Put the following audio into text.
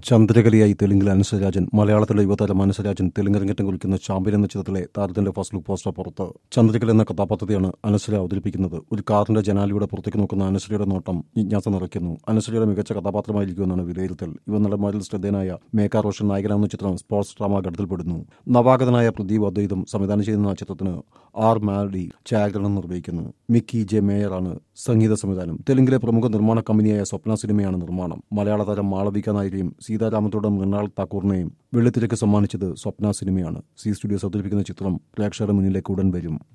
ചന്ദ്രകലയായി തെലുങ്കിൽ അനസരാജൻ മലയാളത്തിലെ യുവതാരം അനസരാജൻ തെലുങ്കരങ്ങേറ്റം കുറിക്കുന്ന ചാമ്പ്യൻ എന്ന ചിത്രത്തിലെ താരത്തിന്റെ ഫസ്റ്റ് ലുക്ക് പോസ്റ്റർ പുറത്ത് ചന്ദ്രകല എന്ന കഥാപാത്രത്തെയാണ് അനസര അവതരിപ്പിക്കുന്നത് ഒരു കാറിന്റെ ജനാലിയുടെ പുറത്തേക്ക് നോക്കുന്ന അനസരയുടെ നോട്ടം ജിജ്ഞാസ നിറയ്ക്കുന്നു അനസരയുടെ മികച്ച കഥാപാത്രമായിരിക്കുമെന്നാണ് വിലയിരുത്തൽ യുവ നടന്മാരിൽ ശ്രദ്ധേയനായ മേക്കാ റോഷൻ നായകനാവുന്ന ചിത്രം സ്പോർട്സ് ഡ്രാമ ഘട്ടത്തിൽപ്പെടുന്നു നവാഗതനായ പ്രദീപ് അദ്വൈതം സംവിധാനം ചെയ്യുന്ന ആ ചിത്രത്തിന് ആർ മാഡി ഛായാഗ്രഹണം നിർവഹിക്കുന്നു മിക്കി ജെ മേയറാണ് സംഗീത സംവിധാനം തെലുങ്കിലെ പ്രമുഖ നിർമ്മാണ കമ്പനിയായ സ്വപ്ന സിനിമയാണ് നിർമ്മാണം മലയാള താരം മാളവിക നായകയും സീതാരാമത്തോടും മൃണാൾ താക്കൂറിനെയും വെള്ളിത്തിരക്ക് സമ്മാനിച്ചത് സ്വപ്ന സിനിമയാണ് സി സ്റ്റുഡിയോസ് അവതരിപ്പിക്കുന്ന ചിത്രം പ്രേക്ഷകരുടെ മുന്നിലേക്ക് ഉടൻ വരും